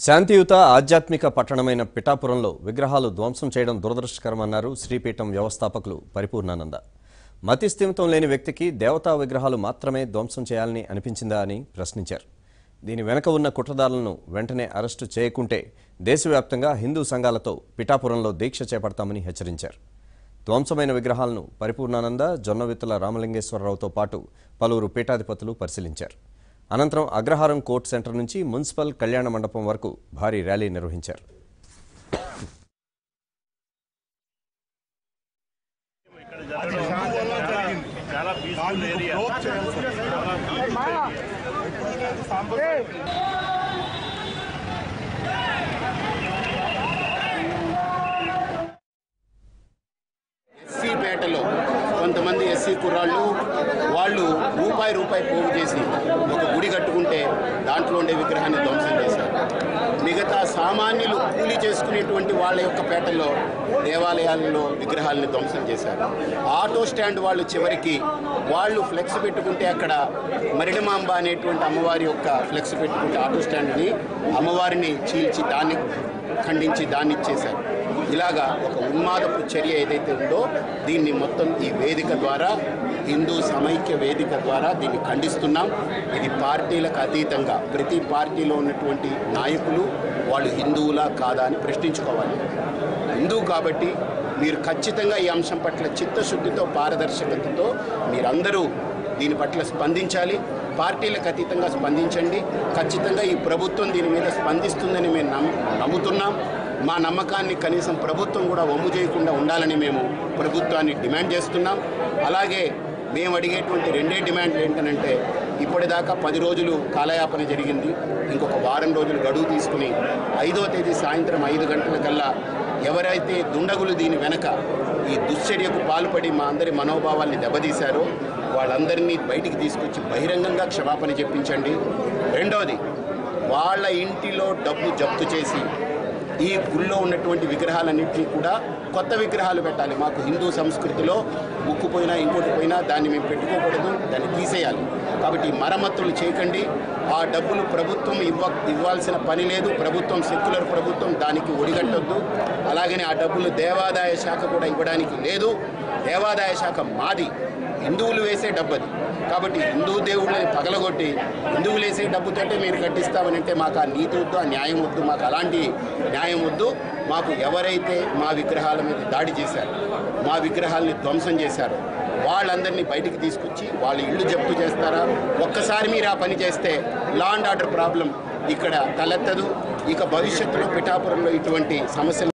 శాంతియుత ఆధ్యాత్మిక పట్టణమైన పిఠాపురంలో విగ్రహాలు ధ్వంసం చేయడం దురదృష్టకరమన్నారు శ్రీపీఠం వ్యవస్థాపకులు పరిపూర్ణానంద మతి స్థిమితం లేని వ్యక్తికి దేవతా విగ్రహాలు మాత్రమే ధ్వంసం చేయాలని అనిపించిందా అని ప్రశ్నించారు దీని వెనక ఉన్న కుట్రదారులను వెంటనే అరెస్టు చేయకుంటే దేశవ్యాప్తంగా హిందూ సంఘాలతో పిఠాపురంలో దీక్ష చేపడతామని హెచ్చరించారు ధ్వంసమైన విగ్రహాలను పరిపూర్ణానంద జొన్నవిత్తుల రామలింగేశ్వరరావుతో పాటు పలువురు పీఠాధిపతులు పరిశీలించారు అనంతరం అగ్రహారం కోర్టు సెంటర్ నుంచి మున్సిపల్ కళ్యాణ మండపం వరకు భారీ ర్యాలీ నిర్వహించారు చాలా పీస్ఫుల్ ఏరియా ఎస్సీ పేటలో కొంతమంది ఎస్సీ కుర్రాళ్ళు వాళ్ళు రూపాయి రూపాయి పోగు చేసి ఒక గుడి కట్టుకుంటే దాంట్లో ఉండే విగ్రహాన్ని ధ్వంసం చేశారు మిగతా సామాన్యులు కూలీ చేసుకునేటువంటి వాళ్ళ యొక్క పేటల్లో దేవాలయాలలో విగ్రహాలని ధ్వంసం చేశారు ఆటో స్టాండ్ వాళ్ళు చివరికి వాళ్ళు ఫ్లెక్స్ పెట్టుకుంటే అక్కడ మరిడమాంబ అనేటువంటి అమ్మవారి యొక్క ఫ్లెక్స్ పెట్టుకుంటే ఆటో స్టాండ్ని అమ్మవారిని చీల్చి దాన్ని ఖండించి దాన్ని ఇచ్చేశారు ఇలాగా ఒక ఉన్మాదపు చర్య ఏదైతే ఉందో దీన్ని మొత్తం ఈ వేదిక ద్వారా హిందూ సమైక్య వేదిక ద్వారా దీన్ని ఖండిస్తున్నాం ఇది పార్టీలకు అతీతంగా ప్రతి పార్టీలో ఉన్నటువంటి నాయకులు వాళ్ళు హిందువులా కాదా అని ప్రశ్నించుకోవాలి హిందూ కాబట్టి మీరు ఖచ్చితంగా ఈ అంశం పట్ల చిత్తశుద్ధితో పారదర్శకతతో మీరందరూ దీని పట్ల స్పందించాలి పార్టీలకు అతీతంగా స్పందించండి ఖచ్చితంగా ఈ ప్రభుత్వం దీని మీద స్పందిస్తుందని మేము నమ్ము నమ్ముతున్నాం మా నమ్మకాన్ని కనీసం ప్రభుత్వం కూడా వమ్ము చేయకుండా ఉండాలని మేము ప్రభుత్వాన్ని డిమాండ్ చేస్తున్నాం అలాగే మేము అడిగేటువంటి రెండే డిమాండ్లు ఏంటనంటే ఇప్పటిదాకా పది రోజులు కాలయాపన జరిగింది ఇంకొక వారం రోజులు గడువు తీసుకుని ఐదో తేదీ సాయంత్రం ఐదు గంటలకల్లా ఎవరైతే దుండగులు దీని వెనక ఈ దుశ్చర్యకు పాల్పడి మా అందరి మనోభావాల్ని దెబ్బతీశారో వాళ్ళందరినీ బయటికి తీసుకొచ్చి బహిరంగంగా క్షమాపణ చెప్పించండి రెండోది వాళ్ళ ఇంటిలో డబ్బు జప్తు చేసి ఈ గుళ్ళో ఉన్నటువంటి విగ్రహాలన్నింటినీ కూడా కొత్త విగ్రహాలు పెట్టాలి మాకు హిందూ సంస్కృతిలో ముక్కు పోయినా ఇంకోటి పోయినా దాన్ని మేము పెట్టుకోకూడదు దాన్ని తీసేయాలి కాబట్టి ఈ మరమ్మతులు చేయకండి ఆ డబ్బులు ప్రభుత్వం ఇవ్వ ఇవ్వాల్సిన పని లేదు ప్రభుత్వం సెక్యులర్ ప్రభుత్వం దానికి ఒడిగట్టొద్దు అలాగనే ఆ డబ్బులు దేవాదాయ శాఖ కూడా ఇవ్వడానికి లేదు దేవాదాయ శాఖ మాది హిందువులు వేసే డబ్బు అది కాబట్టి హిందూ దేవుళ్ళని పగలగొట్టి హిందువులు వేసే డబ్బుతోటే మీరు కట్టిస్తామని అంటే మాకు ఆ నీతి వద్దు ఆ న్యాయం వద్దు మాకు అలాంటి న్యాయం వద్దు మాకు ఎవరైతే మా విగ్రహాల మీద దాడి చేశారు మా విగ్రహాలని ధ్వంసం చేశారు వాళ్ళందరినీ బయటికి తీసుకొచ్చి వాళ్ళ ఇల్లు జప్తు చేస్తారా ఒక్కసారి మీరు ఆ పని చేస్తే లా అండ్ ఆర్డర్ ప్రాబ్లం ఇక్కడ తలెత్తదు ఇక భవిష్యత్తులో పిఠాపురంలో ఇటువంటి సమస్యలు